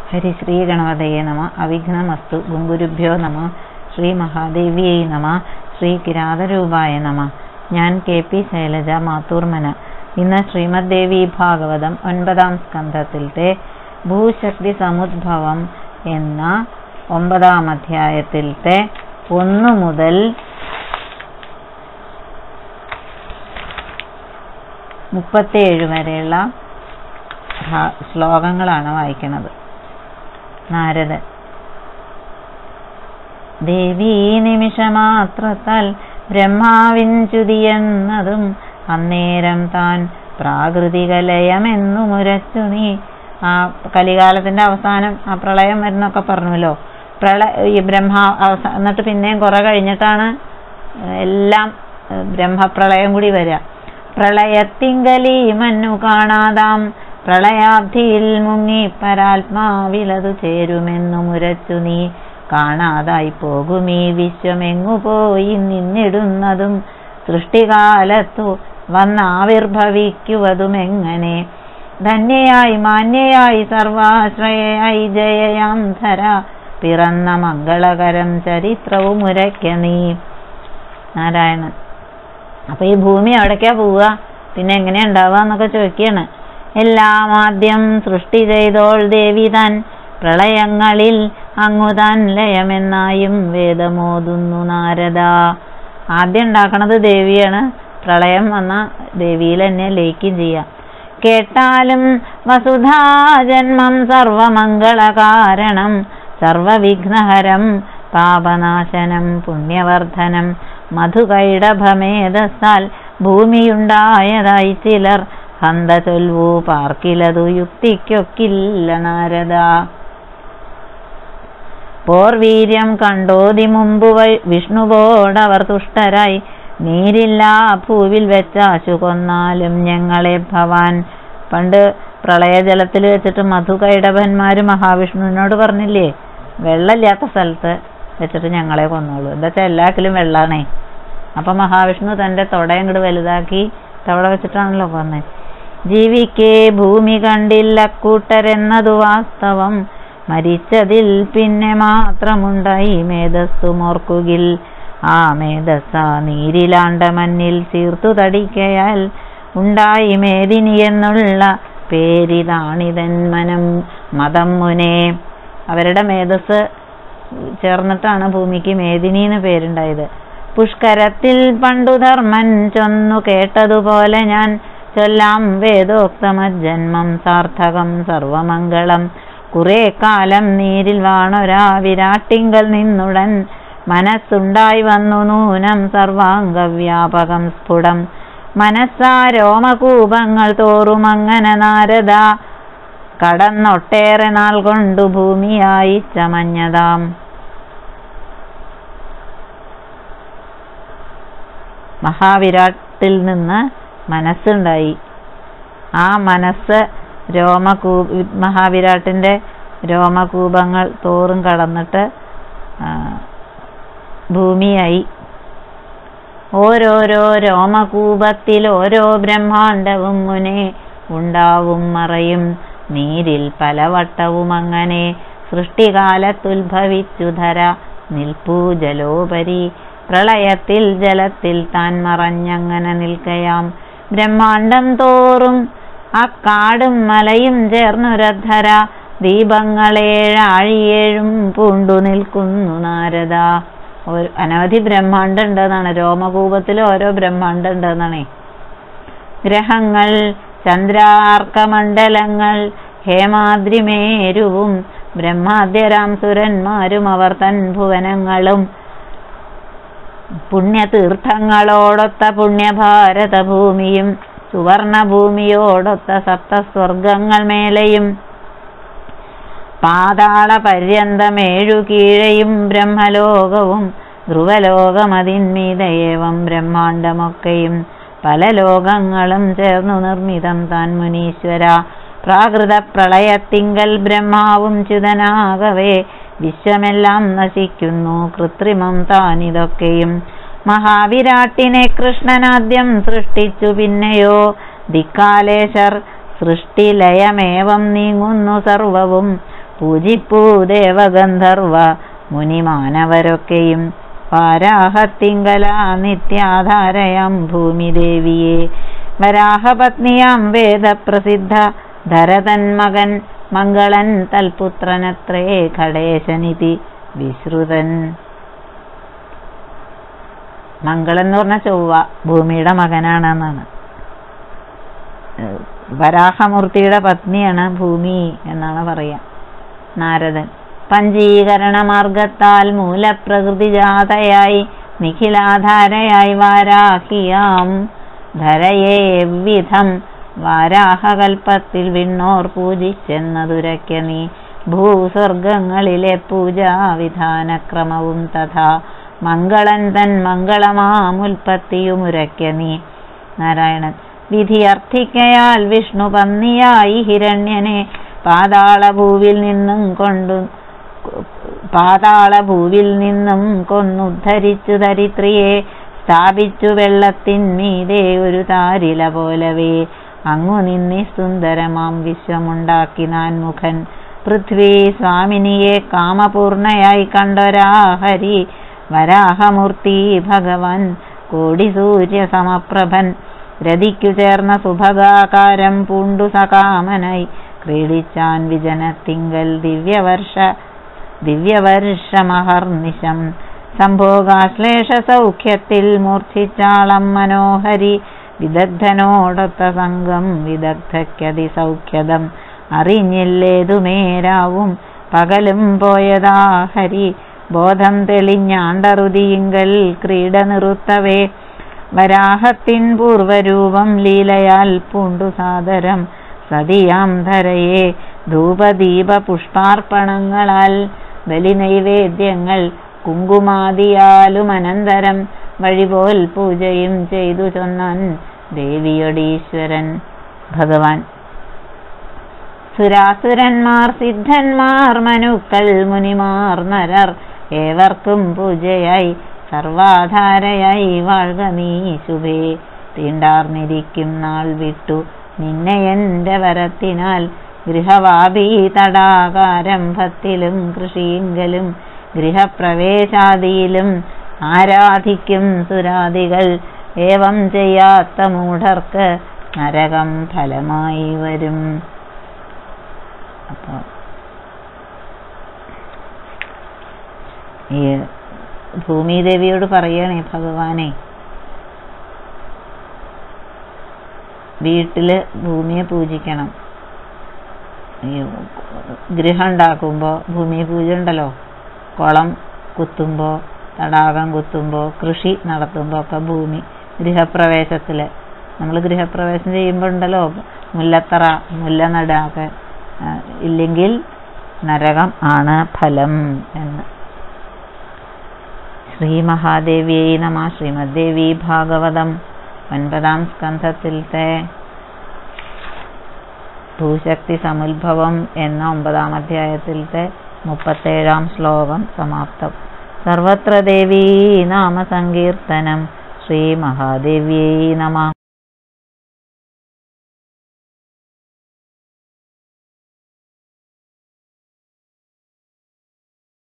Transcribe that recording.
ഹരിശ്രീ ഗണപതയെ നമ അവിഘ്നമസ്തു ഗുങ്കുരുഭ്യോ നമ ശ്രീ മഹാദേവിയെ നമ ശ്രീ കിരാതരൂപായ നമ ഞാൻ കെ പി ശൈലജ മാത്തൂർമന ഇന്ന് ശ്രീമദ് ദേവി ഭാഗവതം ഒൻപതാം സ്കന്ധത്തിലത്തെ ഭൂശക്തി സമുദ്ഭവം എന്ന ഒമ്പതാം അധ്യായത്തിലത്തെ ഒന്നു മുതൽ മുപ്പത്തിയേഴ് വരെയുള്ള ഭാ- ശ്ലോകങ്ങളാണ് വായിക്കുന്നത് നാരദൻ ദേവീ നിമിഷമാത്രത്താൽ ബ്രഹ്മാവിൻ ചുതിയെന്നതും അന്നേരം താൻ പ്രാകൃതികലയമെന്നു മുരച്ചു നീ ആ കലികാലത്തിന്റെ അവസാനം ആ പ്രളയം വരുന്നൊക്കെ പറഞ്ഞല്ലോ പ്രളയ ഈ ബ്രഹ്മ അവസാ എന്നിട്ട് പിന്നെയും കുറെ കഴിഞ്ഞിട്ടാണ് എല്ലാം ഏഹ്, ബ്രഹ്മപ്രളയം കൂടി വരിക പ്രളയത്തിങ്കലീ മഞ്ഞു കാണാതാം പ്രളയാബ്ധിയിൽ മുങ്ങി പരാത്മാവിലതു ചേരുമെന്നു മുരച്ചു നീ കാണാതായി പോകുമീ വിശ്വമെങ്ങു പോയി നിന്നിടുന്നതും സൃഷ്ടികാലത്തു വന്നാവിർഭവിക്കുവതുമെങ്ങനെ ധന്യയായി മാന്യയായി സർവാശ്രയയായി ജയയാം ധര പിറന്ന മംഗളകരം ചരിത്രവും ഉരയ്ക്ക നീ നാരായണൻ അപ്പൊ ഈ ഭൂമി എവിടേക്കാ പോവുക പിന്നെ എങ്ങനെയാ ഉണ്ടാവുക എന്നൊക്കെ ചോദിക്കുകയാണ് എല്ലാം ആദ്യം സൃഷ്ടി ചെയ്തോൾ ദേവി താൻ പ്രളയങ്ങളിൽ അങ്ങു താൻ ലയമെന്നായും വേദമോതുന്നു നാരദ ആദ്യം ഉണ്ടാക്കണത് ദേവിയാണ് പ്രളയം വന്ന ദേവിയിൽ തന്നെ ലയിക്കും ചെയ്യാം കേട്ടാലും വസുധാ ജന്മം സർവമംഗളകാരണം സർവവിഘ്നഹരം പാപനാശനം പുണ്യവർദ്ധനം മധുകൈടഭമേധസാൽ ഭൂമിയുണ്ടായതായി ചിലർ ഹന്ത ചൊൽവു പാർക്കിലതു യുക്തിക്കൊക്കില്ല നാരദ പോർവീര്യം കണ്ടോതി മുമ്പ് വഴി- വിഷ്ണുവോടവർ തുഷ്ടരായി നീരില്ലാ ഭൂവിൽ വെച്ചാശു കൊന്നാലും ഞങ്ങളെ ഭവാൻ പണ്ട് പ്രളയജലത്തിൽ വെച്ചിട്ട് മധുകൈടഭന്മാര് മഹാവിഷ്ണുവിനോട് പറഞ്ഞില്ലേ വെള്ളമില്ലാത്ത സ്ഥലത്ത് വെച്ചിട്ട് ഞങ്ങളെ കൊന്നോളൂ എന്താ വെച്ചാൽ എല്ലാക്കിലും വെള്ളാണേ അപ്പൊ മഹാവിഷ്ണു തന്റെ തൊടയും കൂടെ വലുതാക്കി അവിടെ വെച്ചിട്ടാണല്ലോ കൊന്നേ ജീവിക്കേ ഭൂമി കണ്ടില്ല കൂട്ടരെന്നതു വാസ്തവം മരിച്ചതിൽ പിന്നെ മാത്രമുണ്ടായി മേധസ്സു മോർക്കുകിൽ ആ മേധസ്സ നീരിലാണ്ട മണ്ണിൽ ചീർത്തു തടിക്കയാൽ ഉണ്ടായി മേദിനി എന്നുള്ള പേരിതാണിതൻ മനം മതം മുനെ അവരുടെ മേധസ് ചേർന്നിട്ടാണ് ഭൂമിക്ക് മേദിനി എന്ന് പേരുണ്ടായത് പുഷ്കരത്തിൽ പണ്ടു ധർമ്മൻ ചൊന്നു കേട്ടതുപോലെ ഞാൻ ചൊല്ലാം വേദോക്തമജന്മം സാർത്ഥകം സർവമംഗളം കുറെ കാലം നീരിൽ വാണൊരാ വിരാട്ടിങ്കൽ നിന്നുടൻ മനസ്സുണ്ടായി വന്നു നൂനം സർവാംഗവ്യാപകം സ്ഫുടം മനസ്സാ രോമകൂപങ്ങൾ തോറും അങ്ങനെ നാരദ കടന്നൊട്ടേറെ നാൾ കൊണ്ടു ഭൂമിയായി ചമഞ്ഞതാം മഹാവിരാട്ടിൽ നിന്ന് മനസ്സുണ്ടായി ആ മനസ്സ് രോമകൂ മഹാവിരാട്ടിന്റെ രോമകൂപങ്ങൾ തോറും കടന്നിട്ട് ആ, ഭൂമിയായി ഓരോരോ രോമകൂപത്തിൽ ഓരോ ബ്രഹ്മാണ്ടവും മുനെ ഉണ്ടാവും മറയും നീരിൽ പലവട്ടവും അങ്ങനെ സൃഷ്ടികാലത്തുത്ഭവിച്ചു ധര നിൽപ്പൂ ജലോപരി പ്രളയത്തിൽ ജലത്തിൽ താൻ മറഞ്ഞങ്ങനെ നിൽക്കയാം ബ്രഹ്മാണ്ടം തോറും അക്കാടും മലയും ചേർന്നൊരധര ദീപങ്ങളേഴാഴിയേഴും പൂണ്ടു നിൽക്കുന്നു നാരദ ഒരു അനവധി ബ്രഹ്മാണ്ടം ഉണ്ടെന്നാണ് രോമകൂപത്തിൽ ഓരോ ബ്രഹ്മാണ്ടം ഉണ്ടെന്നാണേ ഗ്രഹങ്ങൾ ചന്ദ്രാർക്കമണ്ഡലങ്ങൾ ഹേമാദ്രിമേരുവും ബ്രഹ്മാദ്യരാം സുരന്മാരും അവർ തൻ ഭുവനങ്ങളും പുണ്യതീർത്ഥങ്ങളോടൊത്ത പുണ്യഭാരത ഭൂമിയും സുവർണഭൂമിയോടൊത്ത സപ്തസ്വർഗങ്ങൾ മേലെയും പാതാള പര്യന്തമേഴു കീഴയും ബ്രഹ്മലോകവും ധ്രുവലോകമതിന്മീതയേവം ബ്രഹ്മാണ്ടമൊക്കെയും പല ലോകങ്ങളും ചേർന്നു നിർമ്മിതം താൻ മുനീശ്വര പ്രാകൃത പ്രളയത്തിങ്കൽ ബ്രഹ്മാവും ച്യുതനാകവേ വിശ്വമെല്ലാം നശിക്കുന്നു കൃത്രിമം താനിതൊക്കെയും മഹാവിരാട്ടിനെ കൃഷ്ണനാദ്യം സൃഷ്ടിച്ചു പിന്നെയോ ദിക്കാലേശർ സൃഷ്ടിലയമേവം നീങ്ങുന്നു സർവവും പൂജിപ്പൂ ദേവഗന്ധർവ മുനിമാനവരൊക്കെയും വാരാഹത്തിങ്കല നിത്യാധാരയാം ഭൂമിദേവിയെ വരാഹപത്നിയാം വേദപ്രസിദ്ധ ധരതൻ മകൻ മംഗളൻ തൽപുത്രനത്രേ ഘടേശനിതി വിശ്രുതൻ മംഗളൻ എന്ന് പറഞ്ഞ ചൊവ്വ ഭൂമിയുടെ മകനാണെന്നാണ് ഏഹ് വരാഹമൂർത്തിയുടെ പത്നിയാണ് ഭൂമി എന്നാണ് പറയാ നാരദൻ പഞ്ചീകരണ മാർഗത്താൽ മൂലപ്രകൃതിജാതയായി നിഖിലാധാരയായി വാരാഹിയാം ധരയെ വിധം വാരാഹകൽപ്പത്തിൽ വിണ്ണോർ പൂജിച്ചെന്നതുരയ്ക്ക നീ ഭൂസ്വർഗങ്ങളിലെ പൂജാവിധാനക്രമവും തഥാ മംഗളൻ തൻ മംഗളമാമുൽപ്പത്തിയുമുരയ്ക്ക നീ നാരായണൻ വിധി അർത്ഥിക്കയാൽ വിഷ്ണു പന്നിയായി ഹിരണ്യനെ പാതാളഭൂവിൽ നിന്നും കൊണ്ടു പാതാളഭൂവിൽ നിന്നും കൊന്നുദ്ധരിച്ചു ധരിത്രിയെ സ്ഥാപിച്ചു വെള്ളത്തിന്മീതെ ഒരു താരില പോലവേ അങ്ങു നിന്നി സുന്ദരമാം വിശ്വമുണ്ടാക്കി നാൻമുഖൻ പൃഥ്വി സ്വാമിനിയെ കാമപൂർണയായി കണ്ടൊരാ ഹരി വരാഹമൂർത്തി ഭഗവാൻ കോടി സൂര്യ സമപ്രഭൻ രതിക്കു ചേർന്ന സുഭഗാകാരം പൂണ്ടു സകാമനായി ക്രീഡിച്ചാൻ വിജനത്തിങ്കൽ ദിവ്യവർഷ ദിവ്യവർഷമഹർനിശം സംഭോഗാശ്ലേഷ സൗഖ്യത്തിൽ മൂർച്ഛിച്ചാളം മനോഹരി വിദഗ്ധനോടൊത്ത സംഘം വിദഗ്ധയ്ക്കതി സൗഖ്യദം അറിഞ്ഞില്ലേതുമേരാവും പകലും പോയതാ ഹരി ബോധം തെളിഞ്ഞാണ്ടറുതിയിങ്കൽ ക്രീഡ നിറുത്തവേ വരാഹത്തിൻ പൂർവരൂപം ലീലയാൽ പൂണ്ടു സാദരം സതിയാം ധരയെ ധൂപദീപ പുഷ്പാർപ്പണങ്ങളാൽ ബലിനൈവേദ്യങ്ങൾ കുങ്കുമാദിയാലും അനന്തരം വഴിപോൽ പൂജയും ചെയ്തു ചൊന്നാൻ ദേവിയൊടീശ്വരൻ ഭഗവാൻ സുരാസുരന്മാർ സിദ്ധന്മാർ മനുക്കൾ മുനിമാർ നരർ ഏവർക്കും പൂജയായി സർവാധാരയായി വാഴ്ക നീ ശുഭേ തീണ്ടാർന്നിരിക്കും നാൾ വിട്ടു നിന്നെ എന്റെ വരത്തിനാൽ ഗൃഹവാപി തടാകാരംഭത്തിലും കൃഷിയിങ്കലും ഗൃഹപ്രവേശാദിയിലും ആരാധിക്കും സുരാദികൾ ഏവം ചെയ്യാത്ത മൂഢർക്ക് നരകം ഫലമായി വരും അപ്പോൾ ഈ ഭൂമിദേവിയോട് പറയണേ ഭഗവാനെ വീട്ടില് ഭൂമിയെ പൂജിക്കണം ഈ ഗൃഹം ഉണ്ടാക്കുമ്പോൾ ഭൂമി പൂജ ഉണ്ടല്ലോ കുളം കുത്തുമ്പോൾ തടാകം കുത്തുമ്പോൾ കൃഷി നടത്തുമ്പോൾ ഒക്കെ ഭൂമി ഗൃഹപ്രവേശത്തിൽ നമ്മൾ ഗൃഹപ്രവേശം ചെയ്യുമ്പോൾ ഉണ്ടല്ലോ മുല്ലത്തറ മുല്ല നടാക്കെ ഇല്ലെങ്കിൽ നരകം ആണ് ഫലം എന്ന് ശ്രീ മഹാദേവിയെ നമ ശ്രീമദ്ദേവി ഭാഗവതം ഒൻപതാം സ്കന്ധത്തിലത്തെ ഭൂശക്തി സമുദ്ഭവം എന്ന ഒമ്പതാം അധ്യായത്തിലത്തെ മുപ്പത്തേഴാം ശ്ലോകം സമാപ്തം സർവത്ര ദേവീ നാമ സങ്കീർത്തനം ശ്രീ മഹാദേവ്യൈ നമ